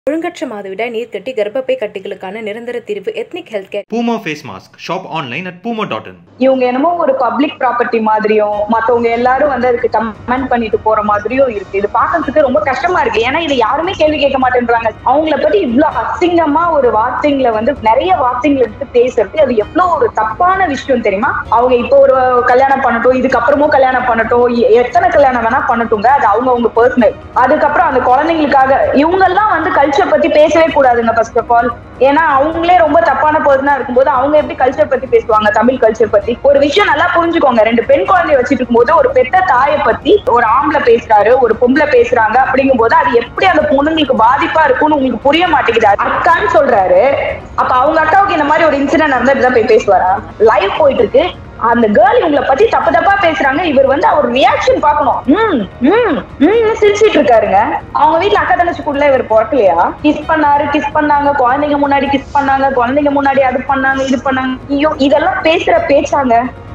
ஒழுங்கற்ற மாதவிடாய் நீர்க்கட்டி கர்ப்பப்பை கட்டிகளுக்கான நிரந்தர தீர்வு ethnic health care Puma face mask. Shop online at puma.in. இவங்க என்னமோ ஒரு பப்ளிக் ப்ராப்பர்ட்டி மாதிரியும் மத்தவங்க எல்லாரும் வந்து அதுக்கு கமெண்ட் பண்ணிட்டு போற மாதிரியும் இருக்கு இது பாக்கிறதுக்கு ரொம்ப கஷ்டமா இருக்கு ஏன்னா இது யாருமே கேள்வி கேட்க மாட்டேன்றாங்க அவங்கள பத்தி இவ்வளவு அசிங்கமா ஒரு வார்த்தைங்களை வந்து நிறைய வார்த்தைங்களை எடுத்து பேசுறது அது எவ்வளவு ஒரு தப்பான விஷயம் தெரியுமா அவங்க இப்போ ஒரு கல்யாணம் பண்ணட்டும் இதுக்கப்புறமும் கல்யாணம் பண்ணட்டும் எ- எத்தனை கல்யாணம் வேணா பண்ணட்டுங்க அது அவங்க அவங்க பர்சனல் அதுக்கப்புறம் அந்த குழந்தைங்களுக்காக இவங்க எல்லாம் வந்து கல்ச்சர் பத்தி பேசவே கூடாதுங்க ஃபர்ஸ்ட் ஆஃப் ஆல் ஏன்னா அவங்களே ரொம்ப தப்பான பர்சனா இருக்கும்போது அவங்க எப்படி கல்ச்சர் பத்தி பேசுவாங்க தமிழ் கல்ச்சர் பத்தி ஒரு விஷயம் நல்லா புரிஞ்சுக்கோங்க ரெண்டு பெண் குழந்தைய வச்சுட்டு இருக்கும்போது ஒரு பெத்த தாயை பத்தி ஒரு ஆம்பளை பேசுறாரு ஒரு பொம்பளை பேசுறாங்க அப்படிங்கும்போது அது எப்படி அந்த பொண்ணுங்களுக்கு பாதிப்பா இருக்கும்னு உங்களுக்கு புரிய மாட்டேங்குது அக்கான்னு சொல்றாரு அப்ப அவங்க அக்காவுக்கு இந்த மாதிரி ஒரு இன்சிடென்ட் நடந்தா இப்படிதான் போய் பேசுவாரா லைவ் போயிட்டு இருக்கு அந்த கேர்ள் இவங்களை பத்தி தப்பு தப்பா பேசுறாங்க இவர் வந்து அவர் ரியாக்ஷன் பார்க்கணும் ம் ம் ம் சிரிச்சிட்டு இருக்காருங்க அவங்க வீட்ல அக்கா தங்கச்சிக்குள்ள இவர் பிறக்கலையா கிஸ் பண்ணாரு கிஸ் பண்ணாங்க குழந்தைங்க முன்னாடி கிஸ் பண்ணாங்க குழந்தைங்க முன்னாடி அது பண்ணாங்க இது பண்ணாங்க ஐயோ இதெல்லாம் பேசுற பேச்சாங்க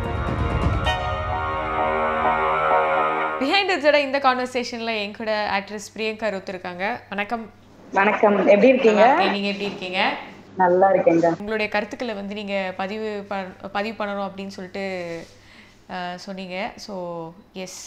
பிஹைண்ட் இட்ஸோட இந்த கான்வர்சேஷன்ல என் கூட ஆக்ட்ரஸ் பிரியங்கா ருத் இருக்காங்க வணக்கம் வணக்கம் எப்படி இருக்கீங்க நல்லா இருக்கேன். நீங்க எப்படி இருக்கீங்க நல்லா இருக்கேங்க உங்களுடைய கருத்துக்களை வந்து நீங்க பதிவு பண்- பதிவு பண்ணணும் அப்படின்னு சொல்லிட்டு அஹ், சொன்னீங்க ஸோ எஸ்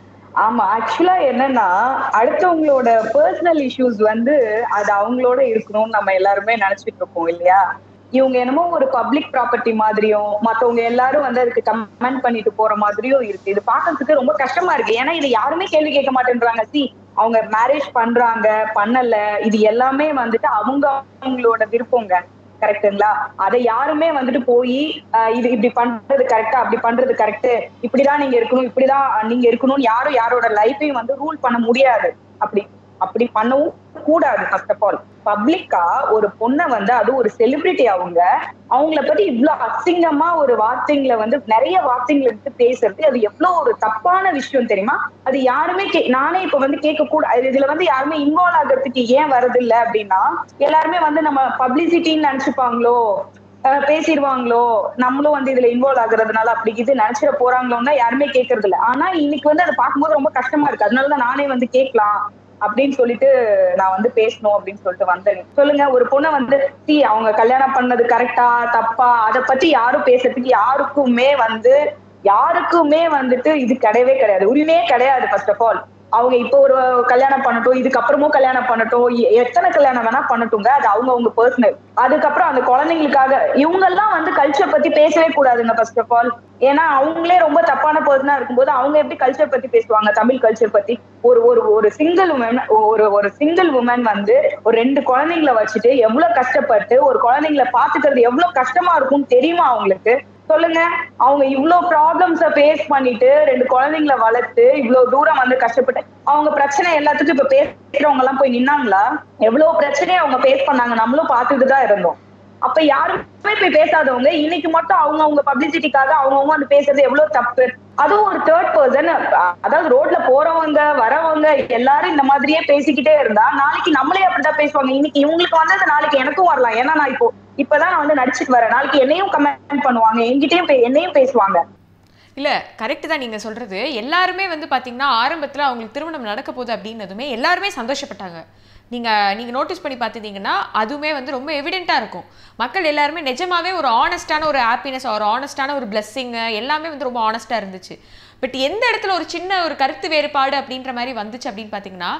ஆமா ஆக்சுவலா என்னன்னா அடுத்தவங்களோட பர்சனல் இஷ்யூஸ் வந்து அது அவங்களோட இருக்கணும்னு நம்ம எல்லாருமே நினைச்சிட்டு இருக்கோம் இல்லையா இவங்க என்னமோ ஒரு பப்ளிக் ப்ராப்பர்ட்டி மாதிரியும் மத்தவங்க எல்லாரும் வந்து அதுக்கு கமெண்ட் பண்ணிட்டு போற மாதிரியும் இருக்கு இது பாக்கிறதுக்கு ரொம்ப கஷ்டமா இருக்கு ஏன்னா இது யாருமே கேள்வி கேட்க மாட்டேன்றாங்க சி அவங்க மேரேஜ் பண்றாங்க பண்ணல இது எல்லாமே வந்துட்டு அவங்க அவங்களோட விருப்பங்க கரெக்ட்டுங்களா அதை யாருமே வந்துட்டு போய் இது இப்படி பண்றது கரெக்டா அப்படி பண்றது கரெக்ட் இப்படிதான் நீங்க இருக்கணும் இப்படிதான் நீங்க இருக்கணும்னு யாரும் யாரோட லைஃபையும் வந்து ரூல் பண்ண முடியாது அப்படி அப்படி பண்ணவும் கூடாது ஃபர்ஸ்ட் ஆஃப் ஆல் பப்ளிக்கா ஒரு பொண்ணை வந்து அது ஒரு செலிபிரிட்டி அவங்க அவங்கள பத்தி இவ்வளவு அசிங்கமா ஒரு வார்த்தைங்களை வந்து நிறைய வார்த்தைங்களை எடுத்து பேசுறது அது எவ்வளவு ஒரு தப்பான விஷயம் தெரியுமா அது யாருமே கே- நானே இப்ப வந்து கேட்க கூட இதுல வந்து யாருமே இன்வால்வ் ஆகிறதுக்கு ஏன் வரது இல்ல அப்படின்னா எல்லாருமே வந்து நம்ம பப்ளிசிட்டின்னு நினைச்சுப்பாங்களோ அஹ் பேசிடுவாங்களோ நம்மளும் வந்து இதுல இன்வால்வ் ஆகுறதுனால அப்படி இது நினைச்சிட போறாங்களோன்னு தான் யாருமே கேட்கறது இல்ல ஆனா இன்னைக்கு வந்து அதை பார்க்கும்போது ரொம்ப கஷ்டமா இருக்கு அதனாலதான் நானே வந்து கேட்கலாம் அப்படின்னு சொல்லிட்டு நான் வந்து பேசணும் அப்படின்னு சொல்லிட்டு வந்தேன் சொல்லுங்க ஒரு பொண்ணை வந்து சி அவங்க கல்யாணம் பண்ணது கரெக்டா தப்பா அதை பத்தி யாரும் பேசுறதுக்கு யாருக்குமே வந்து யாருக்குமே வந்துட்டு இது கிடையவே கிடையாது உரிமையே கிடையாது ஃபர்ஸ்ட் ஆஃப் ஆல் அவங்க இப்போ ஒரு கல்யாணம் பண்ணட்டும் இதுக்கப்புறமும் கல்யாணம் பண்ணட்டும் எ- எத்தனை கல்யாணம் வேணா பண்ணட்டுங்க அது அவங்க அவங்க பர்சனல் அதுக்கப்புறம் அந்த குழந்தைங்களுக்காக இவங்க எல்லாம் வந்து கல்ச்சர் பத்தி பேசவே கூடாதுங்க ஃபர்ஸ்ட் ஆஃப் ஆல் ஏன்னா அவங்களே ரொம்ப தப்பான பர்சனா இருக்கும்போது அவங்க எப்படி கல்ச்சர் பத்தி பேசுவாங்க தமிழ் கல்ச்சர் பத்தி ஒரு ஒரு ஒரு சிங்கிள் உமன் ஒரு ஒரு சிங்கிள் உமன் வந்து ஒரு ரெண்டு குழந்தைங்களை வச்சுட்டு எவ்வளவு கஷ்டப்பட்டு ஒரு குழந்தைங்களை பாத்துக்கிறது எவ்வளவு கஷ்டமா இருக்கும்னு தெரியுமா அவங்களுக்கு சொல்லுங்க அவங்க இவ்ளோ ப்ராப்ளம்ஸ ஃபேஸ் பண்ணிட்டு ரெண்டு குழந்தைங்களை வளர்த்து இவ்ளோ தூரம் வந்து கஷ்டப்பட்டு அவங்க பிரச்சனை எல்லாத்துக்கும் இப்ப பேசுறவங்க எல்லாம் போய் நின்னாங்களா எவ்வளவு பிரச்சனையை அவங்க ஃபேஸ் பண்ணாங்க நம்மளும் பார்த்துட்டு தான் இருந்தோம் அப்ப யாருமே போய் பேசாதவங்க இன்னைக்கு மட்டும் அவங்க அவங்க பப்ளிசிட்டிக்காக அவங்கவுங்க வந்து பேசுறது எவ்வளவு தப்பு அதுவும் ஒரு தேர்ட் பர்சன் அதாவது ரோட்ல போறவங்க வரவங்க எல்லாரும் இந்த மாதிரியே பேசிக்கிட்டே இருந்தா நாளைக்கு நம்மளே அப்படிதான் பேசுவாங்க இன்னைக்கு இவங்களுக்கு வந்தது நாளைக்கு எனக்கும் வரலாம் ஏன்னா நான் இப்போ இப்பதான் நான் வந்து நடிச்சிட்டு வரேன் நாளைக்கு என்னையும் கமெண்ட் பண்ணுவாங்க என்கிட்டயும் பே- என்னையும் பேசுவாங்க இல்ல கரெக்ட் தான் நீங்க சொல்றது எல்லாருமே வந்து பாத்தீங்கன்னா ஆரம்பத்துல அவங்களுக்கு திருமணம் நடக்க போகுது அப்படின்னதுமே எல்லாருமே சந்தோஷப்பட்டாங்க நீங்க நீங்க நோட்டீஸ் பண்ணி பார்த்துட்டீங்கன்னா அதுவுமே வந்து ரொம்ப எவிடென்ட்டா இருக்கும் மக்கள் எல்லாருமே நிஜமாவே ஒரு ஆனஸ்டான ஒரு ஹாப்பினஸ் ஒரு ஆனஸ்டான ஒரு பிளெஸ்ஸிங் எல்லாமே வந்து ரொம்ப ஆனஸ்டா இருந்துச்சு பட் எந்த இடத்துல ஒரு சின்ன ஒரு கருத்து வேறுபாடு அப்படின்ற மாதிரி வந்துச்சு அப்படின்னு பார்த்தீங்கன்னா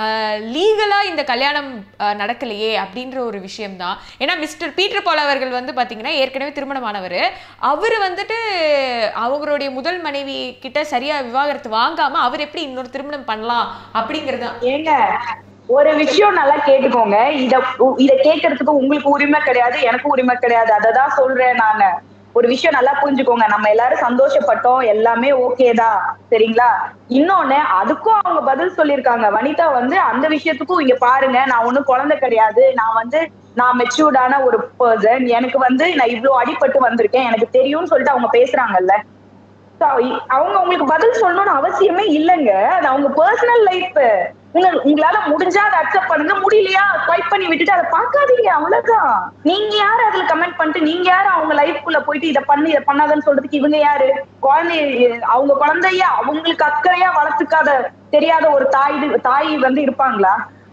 லீகலாக இந்த கல்யாணம் அஹ், நடக்கலையே அப்படின்ற ஒரு விஷயம்தான் ஏன்னா மிஸ்டர் பீட்டர் பால் அவர்கள் வந்து பார்த்தீங்கன்னா ஏற்கனவே திருமணமானவர் அவர் வந்துட்டு அவங்களுடைய முதல் மனைவி கிட்ட சரியா விவாகரத்து வாங்காம அவர் எப்படி இன்னொரு திருமணம் பண்ணலாம் அப்படிங்கிறது தான் ஏங்க ஒரு விஷயம் நல்லா கேட்டுக்கோங்க இத இத கேட்கறதுக்கு உங்களுக்கு உரிமை கிடையாது எனக்கு உரிமை கிடையாது அததான் சொல்றேன் நானு ஒரு விஷயம் நல்லா புரிஞ்சுக்கோங்க நம்ம எல்லாரும் சந்தோஷப்பட்டோம் எல்லாமே ஓகே தான் சரிங்களா இன்னொன்னு அதுக்கும் அவங்க பதில் சொல்லியிருக்காங்க வனிதா வந்து அந்த விஷயத்துக்கும் இங்க பாருங்க நான் ஒண்ணும் குழந்தை கிடையாது நான் வந்து நான் மெச்சூர்டான ஒரு பர்சன் எனக்கு வந்து நான் இவ்ளோ அடிபட்டு வந்திருக்கேன் எனக்கு தெரியும்னு சொல்லிட்டு அவங்க பேசுறாங்கல்ல So, இ- அவங்க உங்களுக்கு பதில் சொல்லணும்னு அவசியமே இல்லைங்க அது அவங்க பர்சனல் லைஃப் உங்க உங்களால முடிஞ்சா அதை அக்செப்ட் பண்ணுங்க முடியலையா ஸ்வைப் பண்ணி விட்டுட்டு அதை பார்க்காதீங்க அவ்வளவுதான் நீங்க யாரு அதுல கமெண்ட் பண்ணிட்டு நீங்க யாரு அவங்க லைஃப்குள்ள போயிட்டு இதை பண்ணு இதை பண்ணாதன்னு சொல்றதுக்கு இவங்க யாரு குழந்தை அவங்க குழந்தைய அவங்களுக்கு அக்கறையா வளர்த்துக்காத தெரியாத ஒரு தாய் தாய் வந்து இருப்பாங்களா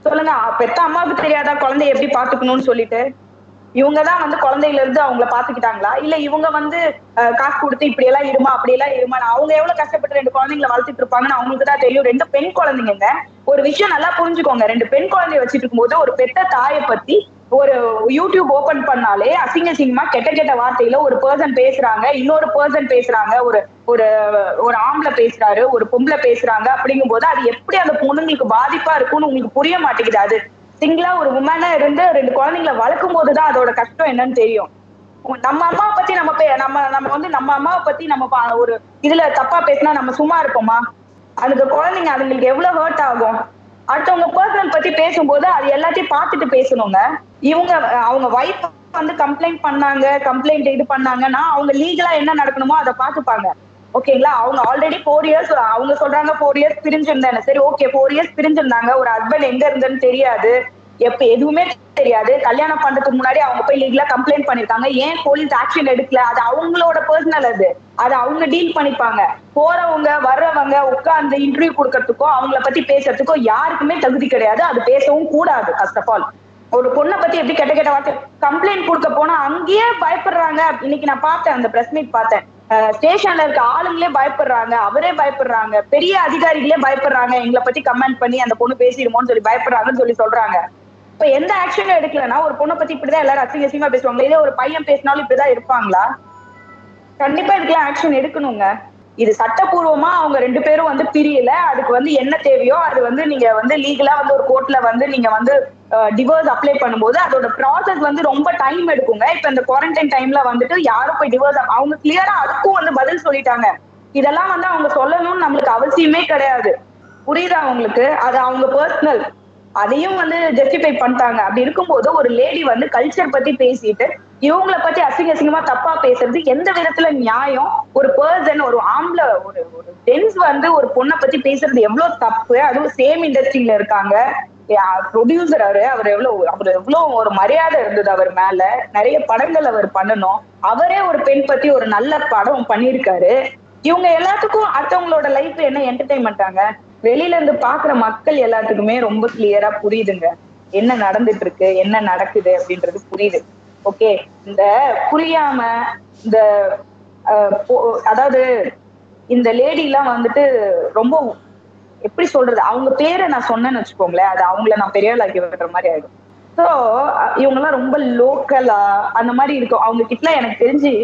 சொல்லுங்க அ- பெத்த அம்மாவுக்கு தெரியாதா குழந்தைய எப்படி பாத்துக்கணும்னு சொல்லிட்டு இவங்க தான் வந்து குழந்தையில இருந்து அவங்கள பாத்துக்கிட்டாங்களா இல்ல இவங்க வந்து அஹ், காசு கொடுத்து இப்படி எல்லாம் இருமா அப்படி எல்லாம் இருமா அவங்க எவ்வளவு கஷ்டப்பட்டு ரெண்டு குழந்தைங்களை வளர்த்துட்டு இருப்பாங்கன்னு அவங்களுக்கு தான் தெரியும் ரெண்டு பெண் குழந்தைங்க ஒரு விஷயம் நல்லா புரிஞ்சுக்கோங்க ரெண்டு பெண் குழந்தைய வச்சுட்டு இருக்கும்போது ஒரு பெத்த தாயை பத்தி ஒரு யூடியூப் ஓபன் பண்ணாலே அசிங்க அசிங்கமா கெட்ட கெட்ட வார்த்தையில ஒரு பர்சன் பேசுறாங்க இன்னொரு பர்சன் பேசுறாங்க ஒரு ஒரு ஒரு ஆம்பளை பேசுறாரு ஒரு பொம்பளை பேசுறாங்க அப்படிங்கும்போது அது எப்படி அந்த பொண்ணுங்களுக்கு பாதிப்பா இருக்கும்னு உங்களுக்கு புரிய மாட்டேங்குது அது சிங்கிளா ஒரு உமனா இருந்து ரெண்டு குழந்தைங்களை வளர்க்கும் போதுதான் அதோட கஷ்டம் என்னன்னு தெரியும் நம்ம அம்மாவை பத்தி நம்ம பே- நம்ம நம்ம வந்து நம்ம அம்மாவை பத்தி நம்ம பா- ஒரு இதுல தப்பா பேசினா நம்ம சும்மா இருப்போமா அதுக்கு குழந்தைங்க அதுங்களுக்கு எவ்வளவு ஹர்ட் ஆகும் அடுத்தவங்க பர்சனல் பத்தி பேசும்போது அது எல்லாத்தையும் பார்த்துட்டு பேசணுங்க இவங்க அஹ், அவங்க வைஃப் வந்து கம்ப்ளைண்ட் பண்ணாங்க கம்ப்ளைண்ட் இது பண்ணாங்கன்னா அவங்க லீகலா என்ன நடக்கணுமோ அதை பார்த்துப்பாங்க ஓகேங்களா அவங்க ஆல்ரெடி ஃபோர் இயர்ஸ் அவங்க சொல்றாங்க ஃபோர் இயர்ஸ் பிரிஞ்சிருந்தாங்க சரி ஓகே ஃபோர் இயர்ஸ் பிரிஞ்சிருந்தாங்க ஒரு ஹஸ்பண்ட் எங்க இருந்தேன்னு தெரியாது எப்ப எதுவுமே தெரியாது கல்யாணம் பண்றதுக்கு முன்னாடி அவங்க போய் லீகலா கம்ப்ளைண்ட் பண்ணிருக்காங்க ஏன் போலீஸ் ஆக்ஷன் எடுக்கல அது அவங்களோட பர்சனல் அது அது அவங்க டீல் பண்ணிப்பாங்க போறவங்க வர்றவங்க உட்கார்ந்து இன்டர்வியூ கொடுக்கறதுக்கோ அவங்கள பத்தி பேசுறதுக்கோ யாருக்குமே தகுதி கிடையாது அது பேசவும் கூடாது ஃபர்ஸ்ட் ஆஃப் ஆல் ஒரு பொண்ணை பத்தி எப்படி கெட்ட கெட்ட வார்த்தை கம்ப்ளைண்ட் கொடுக்க போனா அங்கேயே பயப்படுறாங்க இன்னைக்கு நான் பார்த்தேன் அந்த பிரஸ் மீட் பார்த்தேன் ஸ்டேஷன்ல இருக்க ஆளுங்களே பயப்படுறாங்க அவரே பயப்படுறாங்க பெரிய அதிகாரிகளே பயப்படுறாங்க எங்களை பத்தி கமெண்ட் பண்ணி அந்த பொண்ணு பேசிடுமோன்னு சொல்லி பயப்படுறாங்கன்னு சொல்லி சொல்றாங்க இப்ப எந்த ஆக்ஷனும் எடுக்கலன்னா ஒரு பொண்ணை பத்தி இப்படிதான் எல்லாரும் அசிங்க அசிங்கமா பேசுவாங்க இதே ஒரு பையன் பேசினாலும் இப்படிதான் இருப்பாங்களா கண்டிப்பா இதுக்கெல்லாம் ஆக்ஷன் எடுக்கணுங்க இது சட்டப்பூர்வமா அவங்க ரெண்டு பேரும் வந்து பிரியல அதுக்கு வந்து என்ன தேவையோ அது வந்து நீங்க வந்து லீகலா வந்து ஒரு கோர்ட்ல வந்து நீங்க வந்து டிவோர்ஸ் அப்ளை பண்ணும்போது அதோட ப்ராசஸ் வந்து ரொம்ப டைம் எடுக்குங்க இப்ப இந்த குவாரண்டைன் டைம்ல வந்துட்டு யாரும் போய் டிவோர்ஸ் அவங்க கிளியரா அதுக்கும் வந்து பதில் சொல்லிட்டாங்க இதெல்லாம் வந்து அவங்க சொல்லணும்னு நம்மளுக்கு அவசியமே கிடையாது புரியுதா அவங்களுக்கு அது அவங்க பர்சனல் அதையும் வந்து ஜஸ்டிஃபை பண்ணிட்டாங்க அப்படி இருக்கும்போது ஒரு லேடி வந்து கல்ச்சர் பத்தி பேசிட்டு இவங்கள பத்தி அசிங்க அசிங்கமா தப்பா பேசுறது எந்த விதத்துல நியாயம் ஒரு பர்சன் ஒரு ஆம்பளை ஒரு ஒரு ஜென்ஸ் வந்து ஒரு பொண்ணை பத்தி பேசுறது எவ்வளவு தப்பு அதுவும் சேம் இண்டஸ்ட்ரியில இருக்காங்க ப்ரொடியூசர் அவரு அவர் எவ்வளவு அவர் எவ்வளவு ஒரு மரியாதை இருந்தது அவர் மேல நிறைய படங்கள் அவர் பண்ணணும் அவரே ஒரு பெண் பத்தி ஒரு நல்ல படம் பண்ணியிருக்காரு இவங்க எல்லாத்துக்கும் அடுத்தவங்களோட லைஃப் என்ன என்டர்டைன்மெண்டாங்க வெளியில இருந்து பாக்குற மக்கள் எல்லாத்துக்குமே ரொம்ப கிளியரா புரியுதுங்க என்ன நடந்துட்டு இருக்கு என்ன நடக்குது அப்படின்றது புரியுது ஓகே இந்த புரியாம இந்த அஹ், போ- அதாவது இந்த லேடி எல்லாம் வந்துட்டு ரொம்ப எப்படி சொல்றது அவங்க பேரை நான் சொன்னேன்னு வச்சுக்கோங்களேன் அது அவங்கள நான் பெரிய ஆளாக்கி விடுற மாதிரி ஆயிடும் ஸோ இவங்க எல்லாம் ரொம்ப லோக்கலா அந்த மாதிரி இருக்கும் அவங்க கிட்ட எனக்கு தெரிஞ்சு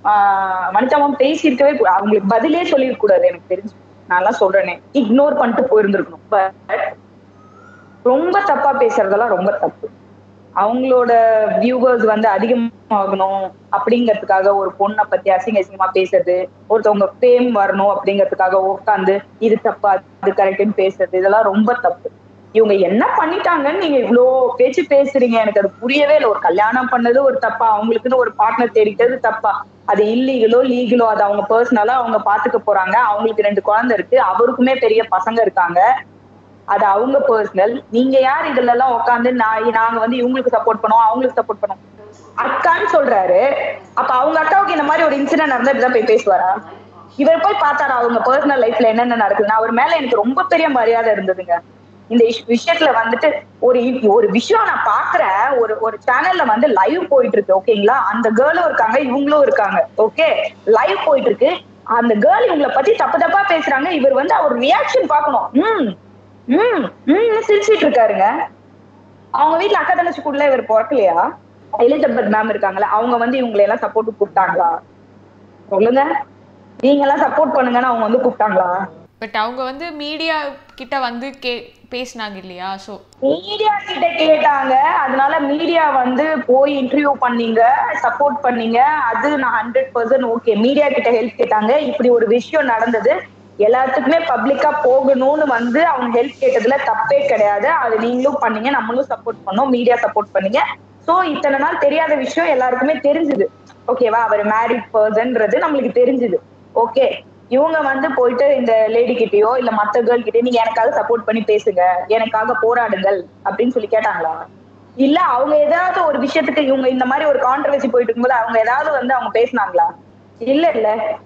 ஆஹ் வனிதாவும் பேசியிருக்கவே கூ- அவங்களுக்கு பதிலே சொல்லிருக்க கூடாது எனக்கு தெரிஞ்சு நான் எல்லாம் சொல்றேனே இக்னோர் பண்ணிட்டு போயிருந்திருக்கணும் பட் ரொம்ப தப்பா பேசுறதெல்லாம் ரொம்ப தப்பு அவங்களோட வியூவர்ஸ் வந்து அதிகமாகணும் அப்படிங்கிறதுக்காக ஒரு பொண்ணை பத்தி அசிங்க அசிங்கமா பேசுறது ஒருத்தவங்க ஃபேம் வரணும் அப்படிங்கிறதுக்காக உட்காந்து இது தப்பா அது கரெக்ட்னு பேசுறது இதெல்லாம் ரொம்ப தப்பு இவங்க என்ன பண்ணிட்டாங்கன்னு நீங்க இவ்ளோ பேச்சு பேசுறீங்க எனக்கு அது புரியவே இல்லை ஒரு கல்யாணம் பண்ணது ஒரு தப்பா அவங்களுக்குன்னு ஒரு பார்ட்னர் தேடிட்டது தப்பா அது இல்லீகலோ லீகலோ அது அவங்க பர்சனலா அவங்க பாத்துக்க போறாங்க அவங்களுக்கு ரெண்டு குழந்தை இருக்கு அவருக்குமே பெரிய பசங்க இருக்காங்க அது அவங்க பர்சனல் நீங்க யார் இதுல எல்லாம் உட்காந்து நான் நாங்க வந்து இவங்களுக்கு சப்போர்ட் பண்ணுவோம் அவங்களுக்கு சப்போர்ட் பண்ணுவோம் அக்கான்னு சொல்றாரு அப்ப அவங்க அக்காவுக்கு இந்த மாதிரி ஒரு இன்சிடென்ட் நடந்தா இப்படிதான் போய் பேசுவாரா இவர் போய் பார்த்தாரா அவங்க பர்சனல் லைஃப்ல என்னென்ன நடக்குதுன்னு அவர் மேல எனக்கு ரொம்ப பெரிய மரியாதை இருந்ததுங்க இந்த இஷ்- விஷயத்துல வந்துட்டு ஒரு இ- ஒரு விஷயம் நான் பாக்குறேன் ஒரு ஒரு சேனல்ல வந்து லைவ் போயிட்டு இருக்கு ஓகேங்களா அந்த கேர்ளும் இருக்காங்க இவங்களும் இருக்காங்க ஓகே லைவ் போயிட்டு இருக்கு அந்த கேர்ள் இவங்கள பத்தி தப்பு தப்பா பேசுறாங்க இவர் வந்து அவர் ரியாக்ஷன் பார்க்கணும் ம் ம் ம் சிரிச்சிட்டு இருக்காருங்க அவங்க வீட்ல அக்கா தங்கச்சி கூட இவர் பிறக்கலையா எலிசபெத் மேம் இருக்காங்களா அவங்க வந்து இவங்களை எல்லாம் சப்போர்ட் கூப்பிட்டாங்களா சொல்லுங்க நீங்க எல்லாம் சப்போர்ட் பண்ணுங்கன்னு அவங்க வந்து கூப்பிட்டாங்களா பட் அவங்க வந்து மீடியா கிட்ட வந்து கே பேசினாங்க இல்லையா ஸோ மீடியா கிட்ட கேட்டாங்க அதனால மீடியா வந்து போய் இன்டர்வியூ பண்ணீங்க சப்போர்ட் பண்ணீங்க அது நான் ஹண்ட்ரட் பர்சன்ட் ஓகே மீடியா கிட்ட ஹெல்ப் கேட்டாங்க இப்படி ஒரு விஷயம் நடந்தது எல்லாத்துக்குமே பப்ளிக்கா போகணும்னு வந்து அவங்க ஹெல்ப் கேட்டதுல தப்பே கிடையாது அது நீங்களும் பண்ணீங்க நம்மளும் சப்போர்ட் பண்ணோம் மீடியா சப்போர்ட் பண்ணீங்க சோ இத்தனை நாள் தெரியாத விஷயம் எல்லாருக்குமே தெரிஞ்சுது ஓகேவா அவர் மேரிட் பர்சன்றது நம்மளுக்கு தெரிஞ்சுது ஓகே இவங்க வந்து போயிட்டு இந்த லேடி கிட்டயோ இல்ல மத்த கேர்ள் கிட்டயோ நீங்க எனக்காக சப்போர்ட் பண்ணி பேசுங்க எனக்காக போராடுங்கள் அப்படின்னு சொல்லி கேட்டாங்களா இல்ல அவங்க ஏதாவது ஒரு விஷயத்துக்கு இவங்க இந்த மாதிரி ஒரு கான்ட்ரவர்சி போயிட்டு இருக்கும்போது அவங்க ஏதாவது வந்து அவங்க பேசுனாங்களா இல்ல இல்ல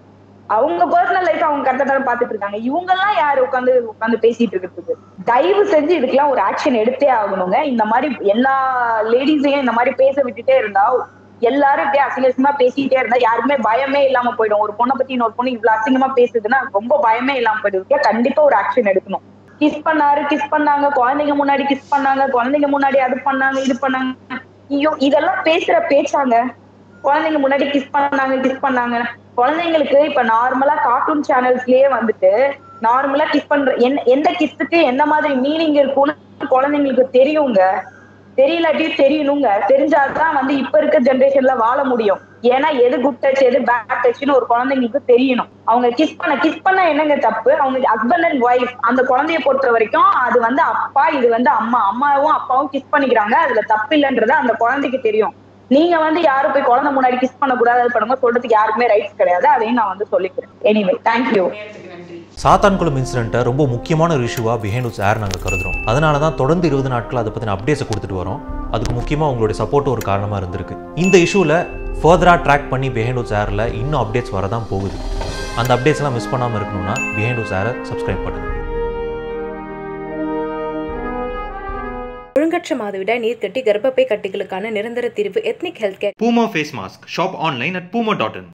அவங்க பர்சனல் லைஃப் அவங்க கரெக்டா தான் பாத்துட்டு இருக்காங்க இவங்க எல்லாம் யாரு உட்காந்து உட்காந்து பேசிட்டு இருக்கிறதுக்கு தயவு செஞ்சு இதுக்கெல்லாம் ஒரு ஆக்ஷன் எடுத்தே ஆகணுங்க இந்த மாதிரி எல்லா லேடிஸையும் இந்த மாதிரி பேச விட்டுட்டே இருந்தா எல்லாரும் இப்படியே அசிங்கமா பேசிட்டே இருந்தா யாருமே பயமே இல்லாம போயிடும் ஒரு பொண்ணை பத்தி இன்னொரு பொண்ணு இவ்வளவு அசிங்கமா பேசுதுன்னா ரொம்ப பயமே இல்லாம போயிடுது கண்டிப்பா ஒரு ஆக்ஷன் எடுக்கணும் கிஸ் பண்ணாரு கிஸ் பண்ணாங்க குழந்தைங்க முன்னாடி கிஸ் பண்ணாங்க குழந்தைங்க முன்னாடி அது பண்ணாங்க இது பண்ணாங்க ஐயோ இதெல்லாம் பேசுற பேச்சாங்க குழந்தைங்க முன்னாடி கிஸ் பண்ணாங்க கிஸ் பண்ணாங்க குழந்தைங்களுக்கு இப்ப நார்மலா கார்ட்டூன் சேனல்ஸ்லயே வந்துட்டு நார்மலா கிஸ் பண்ற என் எந்த கிஸ்ஸுக்கு எந்த மாதிரி மீனிங் இருக்கும்னு குழந்தைங்களுக்கு தெரியுங்க தெரியலாட்டியும் தெரியணுங்க தெரிஞ்சாதான் வந்து இப்ப இருக்க ஜெனரேஷன்ல வாழ முடியும் ஏன்னா எது குட் டச் எது பேட் டச்னு ஒரு குழந்தைங்களுக்கு தெரியணும் அவங்க கிஸ் பண்ண கிஸ் பண்ண என்னங்க தப்பு அவங்க ஹஸ்பண்ட் அண்ட் ஒய்ஃப் அந்த குழந்தைய பொறுத்த வரைக்கும் அது வந்து அப்பா இது வந்து அம்மா அம்மாவும் அப்பாவும் கிஸ் பண்ணிக்கிறாங்க அதுல தப்பு இல்லைன்றது அந்த குழந்தைக்கு தெரியும் நீங்க வந்து யாரும் போய் குழந்தை முன்னாடி கிஸ் பண்ணக்கூடாது அது பண்ணுங்க சொல்றதுக்கு யாருக்குமே ரைட்ஸ் கிடையாது அதையும் நான் வந்து சொல்லிக்கிறேன் எனிவே தேங்க்யூ சாத்தான்குளம் இன்சிடென்ட்டை ரொம்ப முக்கியமான ஒரு இஷ்யூவாக பிஹைண்ட் ஏர் நாங்கள் கருதுறோம் அதனால தான் தொடர்ந்து இருபது நாட்கள் அதை பற்றின அப்டேட்ஸை கொடுத்துட்டு வரோம் அதுக்கு முக்கியமாக உங்களுடைய சப்போர்ட்டும் ஒரு காரணமாக இருந்திருக்கு இந்த இஷ்யூவில் ஃபர்தராக ட்ராக் பண்ணி பிஹைண்ட் ஏரில் இன்னும் அப்டேட்ஸ் வரதான் போகுது அந்த அப்டேட்ஸ்லாம் மிஸ் பண்ணாமல் இருக்கணும்னா பிஹைண்ட் ஏரை சப்ஸ்கிரைப் பண்ணுங்கள் ஒழுங்கற்ற மாதவிடாய் நீர்க்கட்டி கர்ப்பப்பை கட்டிகளுக்கான நிரந்தர தீர்வு ethnic health care Puma face mask. Shop online at puma.in.